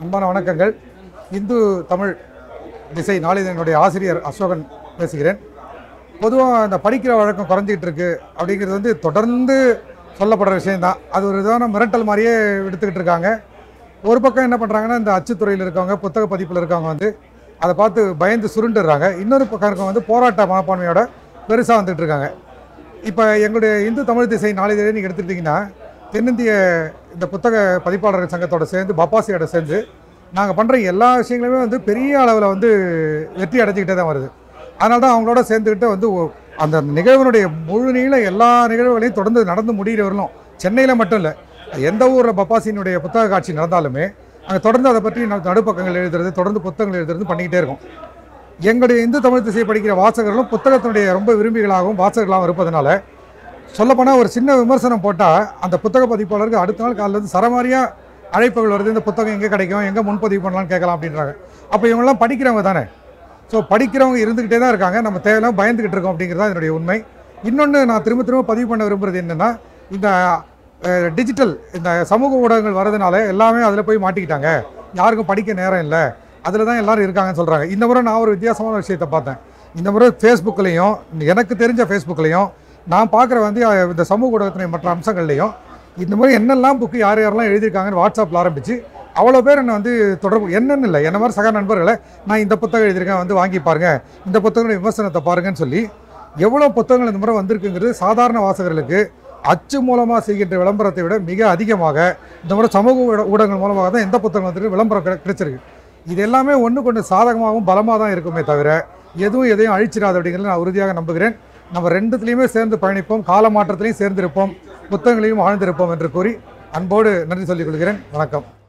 அன்பான வணக்கங்கள் இந்து தமிழ் திசை நாளிதழினுடைய ஆசிரியர் அசோகன் பேசுகிறேன் பொதுவாக இந்த படிக்கிற வழக்கம் குறைஞ்சிக்கிட்டு இருக்கு அப்படிங்கிறது வந்து தொடர்ந்து சொல்லப்படுற விஷயம்தான் அது ஒரு விதமான மிரட்டல் மாதிரியே எடுத்துக்கிட்டு இருக்காங்க ஒரு பக்கம் என்ன பண்ணுறாங்கன்னா இந்த அச்சுத்துறையில் இருக்கவங்க புத்தக பதிப்பில் இருக்கவங்க வந்து அதை பார்த்து பயந்து சுருண்டுடுறாங்க இன்னொரு பக்கம் இருக்கவங்க வந்து போராட்ட மனப்பான்மையோட பெருசாக வந்துட்டு இருக்காங்க இப்போ எங்களுடைய இந்து தமிழ் திசை நாளிதழை நீங்கள் எடுத்துக்கிட்டிங்கன்னா தென்னிந்திய இந்த புத்தக பதிப்பாளர்கள் சங்கத்தோட சேர்ந்து பப்பாசியோட சேர்ந்து நாங்கள் பண்ணுற எல்லா விஷயங்களுமே வந்து பெரிய அளவில் வந்து வெற்றி அடைஞ்சிக்கிட்டே தான் வருது அதனால தான் அவங்களோட சேர்ந்துக்கிட்டு வந்து ஒ- அந்த நிகழ்வினுடைய முழு நீள எல்லா நிகழ்வுகளையும் தொடர்ந்து நடந்து முடிகிற வரலும் சென்னையில் மட்டும் இல்லை எந்த ஊரில் பப்பாசியினுடைய புத்தக காட்சி நடந்தாலுமே அங்கே தொடர்ந்து அதை பற்றி நடு- நடுப்பக்கங்கள் எழுதுறது தொடர்ந்து புத்தகங்கள் எழுதுறது பண்ணிக்கிட்டே இருக்கோம் எங்களுடைய இந்து தமிழ் திசையை படிக்கிற வாசகர்களும் புத்தகத்தினுடைய ரொம்ப விரும்பிகளாகவும் வாசகர்களாகவும் இருப்பதனால சொல்லப்போனால் ஒரு சின்ன விமர்சனம் போட்டால் அந்த புத்தக பதிப்பாளருக்கு அடுத்த நாள் காலையில் வந்து சரமாரியாக அழைப்புகள் வருது இந்த புத்தகம் எங்கே கிடைக்கும் எங்கே முன்பதிவு பண்ணலாம்னு கேட்கலாம் அப்படின்றாங்க அப்போ இவங்கெல்லாம் படிக்கிறவங்க தானே ஸோ படிக்கிறவங்க இருந்துக்கிட்டே தான் இருக்காங்க நம்ம தேவையில்லாம பயந்துக்கிட்டு இருக்கோம் அப்படிங்கிறது தான் என்னுடைய உண்மை இன்னொன்று நான் திரும்ப திரும்ப பதிவு பண்ண விரும்புகிறது என்னென்னா இந்த டிஜிட்டல் இந்த சமூக ஊடகங்கள் வரதுனால எல்லாமே அதில் போய் மாட்டிக்கிட்டாங்க யாருக்கும் படிக்க நேரம் இல்லை அதில் தான் எல்லாரும் இருக்காங்கன்னு சொல்கிறாங்க இந்த முறை நான் ஒரு வித்தியாசமான விஷயத்தை பார்த்தேன் இந்த முறை ஃபேஸ்புக்லேயும் எனக்கு தெரிஞ்ச ஃபேஸ்புக்லேயும் நான் பார்க்குற வந்து அஹ், இந்த சமூக ஊடகத்தினுடைய மற்ற அம்சங்கள்லையும் இந்த மாதிரி என்னெல்லாம் புக்கு யார் யாரெல்லாம் எழுதியிருக்காங்கன்னு வாட்ஸ்அப்பில் ஆரம்பித்து அவ்வளோ பேர் என்னை வந்து தொடர்பு என்னன்னு இல்லை என்ன மாதிரி சக நண்பர்களை நான் இந்த புத்தகம் எழுதியிருக்கேன் வந்து வாங்கி பாருங்க இந்த புத்தகங்களுடைய விமர்சனத்தை பாருங்கன்னு சொல்லி எவ்வளோ புத்தகங்கள் இந்த முறை வந்திருக்குங்கிறது சாதாரண வாசகர்களுக்கு அச்சு மூலமாக செய்கின்ற விளம்பரத்தை விட மிக அதிகமாக இந்த முறை சமூக ஊட- ஊடகங்கள் மூலமாக தான் எந்த புத்தகம் வந்துருக்கு விளம்பரம் கிடை- கிடைச்சிருக்கு இது எல்லாமே ஒன்று கொண்டு சாதகமாகவும் பலமாக தான் இருக்குமே தவிர எதுவும் எதையும் அழிச்சிடாது அப்படிங்கிறத நான் உறுதியாக நம்புகிறேன் நம்ம ரெண்டுத்துலேயுமே சேர்ந்து பயணிப்போம் கால மாற்றத்திலையும் சேர்ந்திருப்போம் புத்தகங்களையும் ஆழ்ந்திருப்போம் என்று கூறி அன்போடு நன்றி சொல்லிக் கொள்கிறேன் வணக்கம்